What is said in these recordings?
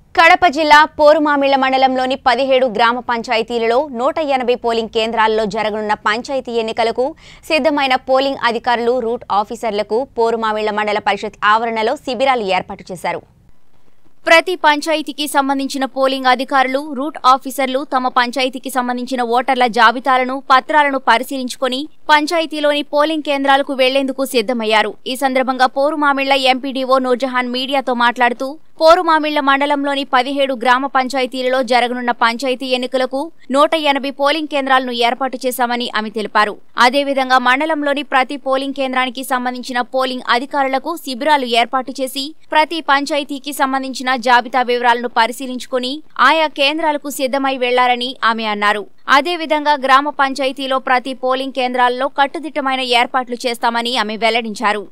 కడప జిల్లా పోరుమామిళ్ల మండలంలోని పదిహేడు గ్రామ పంచాయతీలలో నూట ఎనభై పోలింగ్ కేంద్రాల్లో జరగనున్న పంచాయతీ ఎన్నికలకు సిద్ధమైన పోలింగ్ అధికారులు రూట్ ఆఫీసర్లకు పోరుమామిళ్ల మండల పరిషత్ ఆవరణలో శిబిరాలు ఏర్పాటు చేశారు ప్రతి పంచాయతీకి సంబంధించిన పోలింగ్ అధికారులు రూట్ ఆఫీసర్లు తమ పంచాయతీకి సంబంధించిన ఓటర్ల జాబితాలను పత్రాలను పరిశీలించుకొని పంచాయతీలోని పోలింగ్ కేంద్రాలకు వెళ్లేందుకు సిద్ధమయ్యారు ఈ సందర్భంగా పోరుమామిళ్ల ఎంపీడీఓ నూర్జహాన్ మీడియాతో మాట్లాడుతూ పోరుమామిళ్ల మండలంలోని పదిహేడు గ్రామ పంచాయతీలలో జరగనున్న పంచాయతీ ఎన్నికలకు నూట ఎనభై పోలింగ్ కేంద్రాలను ఏర్పాటు చేశామని ఆమె తెలిపారు అదేవిధంగా మండలంలోని ప్రతి పోలింగ్ కేంద్రానికి సంబంధించిన పోలింగ్ అధికారులకు శిబిరాలు ఏర్పాటు చేసి ప్రతి పంచాయతీకి సంబంధించిన జాబితా వివరాలను పరిశీలించుకుని ఆయా కేంద్రాలకు సిద్ధమై వెళ్లారని ఆమె అన్నారు అదేవిధంగా గ్రామ పంచాయతీలో ప్రతి పోలింగ్ కేంద్రాల్లో కట్టుదిట్టమైన ఏర్పాట్లు చేస్తామని ఆమె వెల్లడించారు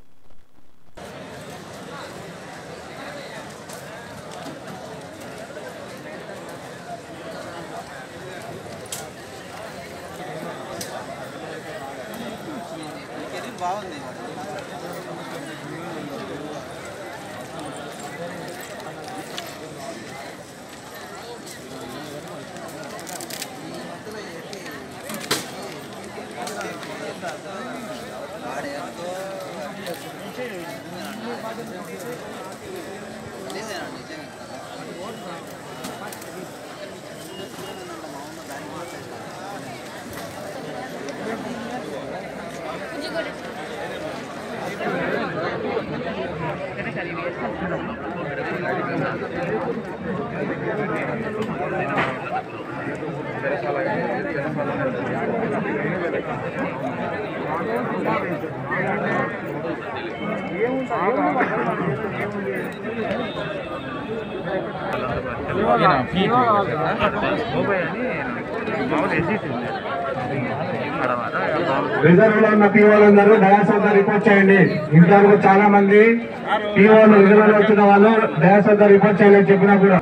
రిజర్వ్ లో ఉన్న పీఓలందరూ డయాస్ వద్ద రిపోర్ట్ చేయండి ఇంతవరకు చాలా మంది పీఓలు రిజర్వ్ లో వచ్చిన వాళ్ళు డయాస్ వద్ద రిపోర్ట్ చేయాలని చెప్పినా కూడా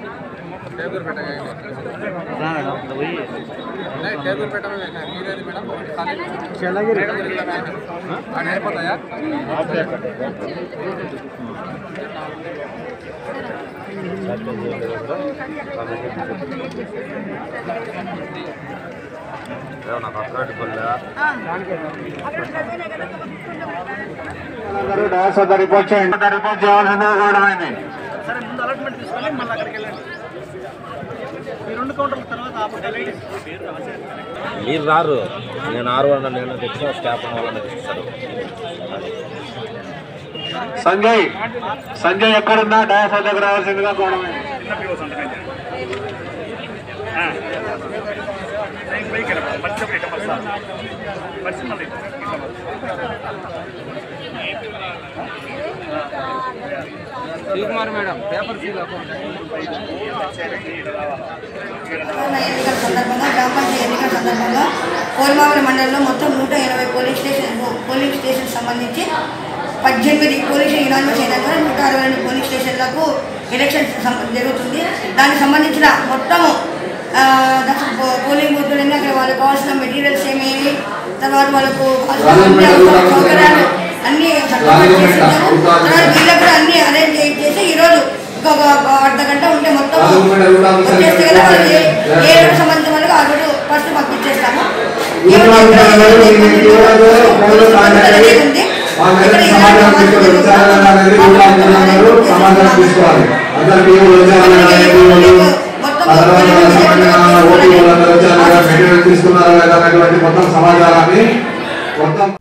అందరూ డయాస్ వద్ద రిపోర్ట్ చేయండి వద్ద రిపోర్ట్ చేయాల్సిందిగా కోరడమైంది సరే ముందు అలాట్మెంట్ తీసుకొని మళ్ళీ అక్కడికి వెళ్ళండి ఈ రెండు కౌంటర్ల తర్వాత ఆపండి మీరు రారు నేను ఆరు వందల నేను తెచ్చిన స్టాఫ్ ఉన్న వాళ్ళని తెచ్చిస్తారు సంజయ్ సంజయ్ ఎక్కడున్నా డయాస్ వద్దకు రావాల్సిందిగా కోరడమైంది చిన్న పిఓ సంతకం చేయండి. ఆ. పైకి పైకి వెళ్ళమ్మా. మర్చిపోయి ఇట్ట పర్సా. మర్చి మళ్ళీ ఇట్ట. ఇట్లా పర్సా. తెలంగాణ ఎన్నికల సందర్భంగా గ్రామ పంచాయతీ ఎన్నికల సందర్భంగా కోల్మావరి మండలంలో మొత్తం నూట ఎనభై పోలింగ్ స్టేషన్ పోలింగ్ స్టేషన్ సంబంధించి పద్దెనిమిది పోలీసు యునానిమస్ అయినా కూడా నూట అరవై రెండు పోలింగ్ స్టేషన్లకు ఎలక్షన్ సం- జరుగుతుంది దానికి సంబంధించిన మొత్తము ఆ, దశ- పో- పోలింగ్ బూతులన్నీ అక్కడ వాళ్ళకి కావాల్సిన మెటీరియల్స్ ఏమేమి తర్వాత వాళ్ళకు కావాల్సిన అన్ని అవసర సౌకర్యాలు అన్ని సర్దుబాటు చేస్తున్నారు తర్వాత వీళ్ళకి కూడా అన్ని అరేంజ్ చేసి ఈరోజు ఇంకొక అర్ధ గంట ఉంటే మొత్తం వచ్చేస్తే కదా వాళ్ళు ఏ ఏ రోజు సంబంధించిన వాళ్ళకి ఆ రోజు ఫస్ట్ పంపించేస్తాము సమాధానం తీసుకోవాలి అందరు పీఓలు వచ్చారు ఓటీ వాళ్ళందరూ వచ్చారు మెటీరియల్ తీసుకున్నారా లేదా అనేటువంటి మొత్తం సమాచారాన్ని మొత్తం